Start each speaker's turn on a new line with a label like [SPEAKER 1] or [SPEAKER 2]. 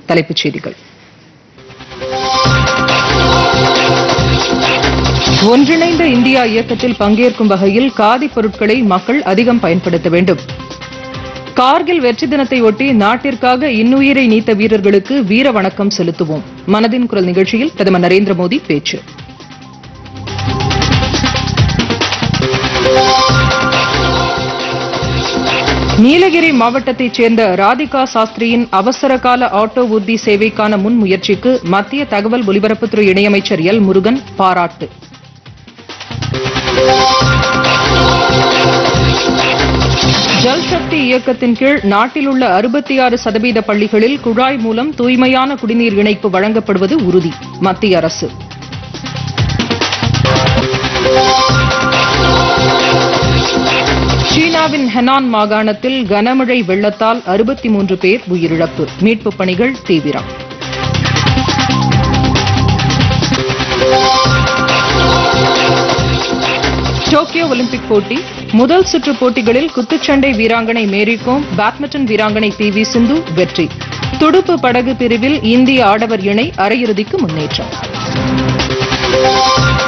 [SPEAKER 1] தலைப்புச் செய்திகள் ஒன்றிணைந்த இந்தியா இயக்கத்தில் பங்கேற்கும் வகையில் காதி பொருட்களை மக்கள் அதிகம் பயன்படுத்த வேண்டும் கார்கில் வெற்றி தினத்தை ஒட்டி நாட்டிற்காக இன்னுயிரை நீத்த வீரர்களுக்கு வீர வணக்கம் செலுத்துவோம் மனதின் குரல் நிகழ்ச்சியில் பிரதமர் நரேந்திர மோடி பேச்சு நீலகிரி மாவட்டத்தைச் சேர்ந்த ராதிகா சாஸ்திரியின் அவசர கால ஆட்டோ ஊர்தி சேவைக்கான முன்முயற்சிக்கு மத்திய தகவல் ஒலிபரப்புத்துறை இணையமைச்சர் எல் முருகன் பாராட்டு ஜல் சக்தி இயக்கத்தின் கீழ் நாட்டில் உள்ள அறுபத்தி ஆறு சதவீத பள்ளிகளில் குழாய் மூலம் தூய்மையான குடிநீர் இணைப்பு வழங்கப்படுவது உறுதி மத்திய அரசு சீனாவின் ஹெனான் மாகாணத்தில் கனமழை வெள்ளத்தால் அறுபத்தி மூன்று பேர் உயிரிழப்பு மீட்புப் பணிகள் தீவிரம் டோக்கியோ ஒலிம்பிக் போட்டி முதல் சுற்று போட்டிகளில் குத்துச்சண்டை வீராங்கனை மேரிகோம் பேட்மிண்டன் வீராங்கனை பி வி சிந்து வெற்றி துடுப்பு படகு பிரிவில் இந்திய ஆடவர் இணை அரையிறுதிக்கு முன்னேற்றம்